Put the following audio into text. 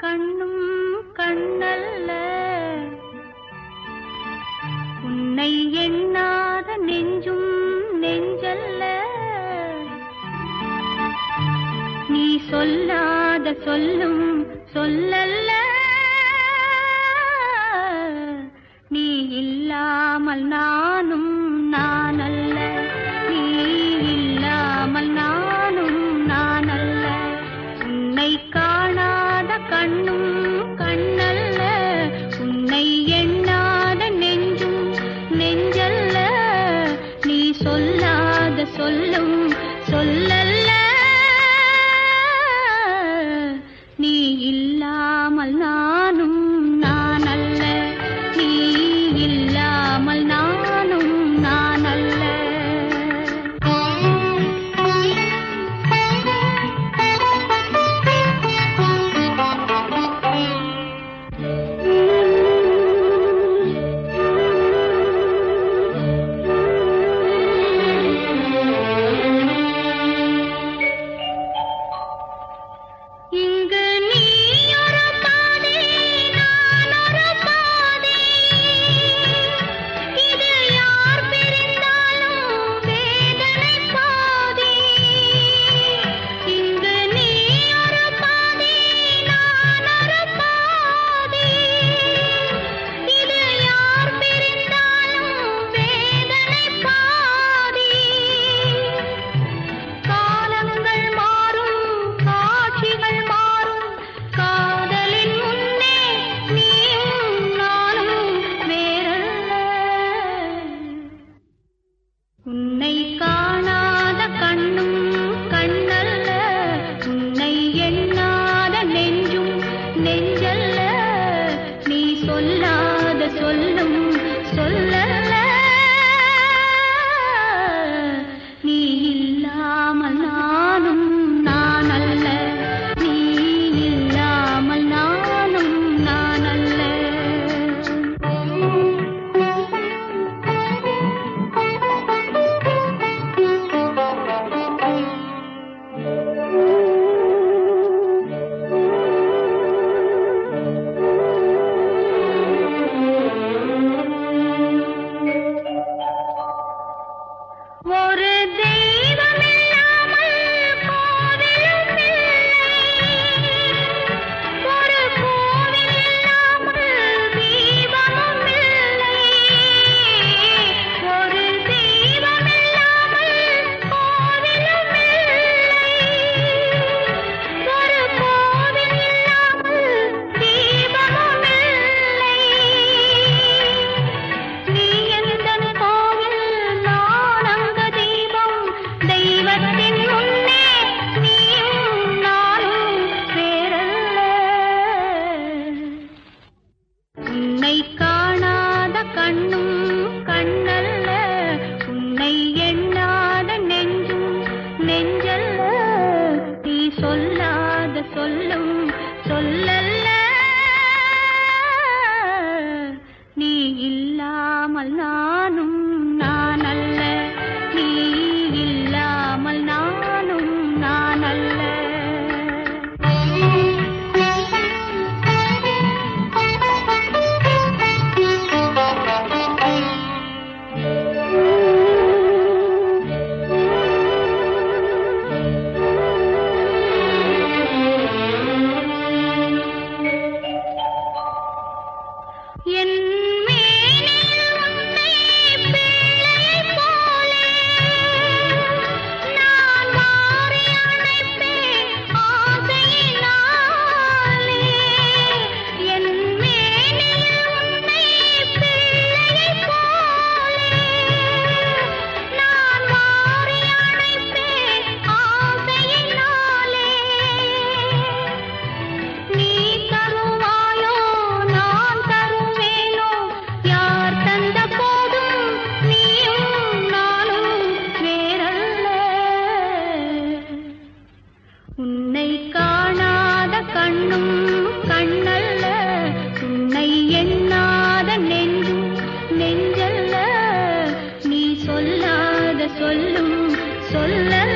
கண்ணும் கண்ணல்ல உன்னை எண்ணாத நெஞ்சும் நெஞ்சல்ல நீ சொல்லாத சொல்லும் சொல்லல்ல நீ இல்லாமல் நானும் நானல்ல நீ இல்லாமல் நானும் நானல்ல உன்னை காணாத கண்ணும் கண்ணல்ல உன்னை எண்ணாத நெஞ்சும் நெஞ்சல்ல நீ சொல்லாத சொல்லும் சொல்லல்ல நீ இல்லாமல் நானும் நானல்ல நீ இல்லாமல் நானும் நானல்ல இங்கு நீ ஒரு பாதை நான் ஒரு பாதை இது யார் பிரிந்தாலும் வேதனை பாதி இங்கு நீ ஒரு பாதை நான் ஒரு பாதை இது யார் பிரிந்தாலும் வேதனை பாதி காலங்கள் மாறும் காட்சிகள் மாறும் காதலின் முன்னே நீயும் நானும் வேறல்ல உன்னை காணாத கண்ணும் கண்ணல்ல உன்னை எண்ணாத நெஞ்சும் நெஞ்சல்ல நீ சொல்லாத சொல்லும் சொல்லல்ல நீ இல்லாமல் நானும் நானல்ல நீ இல்லாமல் நானும் நானல்ல ஒரு தெய்வம் இல்லாமல் கோவிலும் இல்லை ஒரு கோவில் இல்லாமல் தீபமும் இல்லை ஒரு தெய்வம் இல்லாமல் கோவிலும் இல்லை ஒரு கோவில் இல்லாமல் தீபமும் இல்லை நீ எந்தன் கோவில் நான் அங்க தீபம் தெய்வத்தின் முன்னே நீயும் நானும் வேறல்ல உன்னை காணாத கண்ணும் கண்ணல்ல உன்னை எண்ணாத நெஞ்சும் நெஞ்சல்ல நீ சொல்லாத சொல்லும் சொல்லல்ல நீ இல்லாமல் நானும் நானல்ல நீ இல்லாமல் நானும் நானல்ல என் மேனில் உன்னை பிள்ளையைப் போலே நான் மாறி அணைப்பேன் ஆசையினாலே. என் மேனில் உன்னை பிள்ளையைப் போலே நான் மாறி அணைப்பேன் ஆசையினாலே. நீ தருவாயோ நான் தருவேனோ யார் தந்த போதும் நீயும் நானும் வேறல்ல உன்னை காணாத கண்ணும் கண்ணல்ல உன்னை எண்ணாத நெஞ்சும் நெஞ்சல்ல நீ சொல்லாத சொல்லும் சொல்ல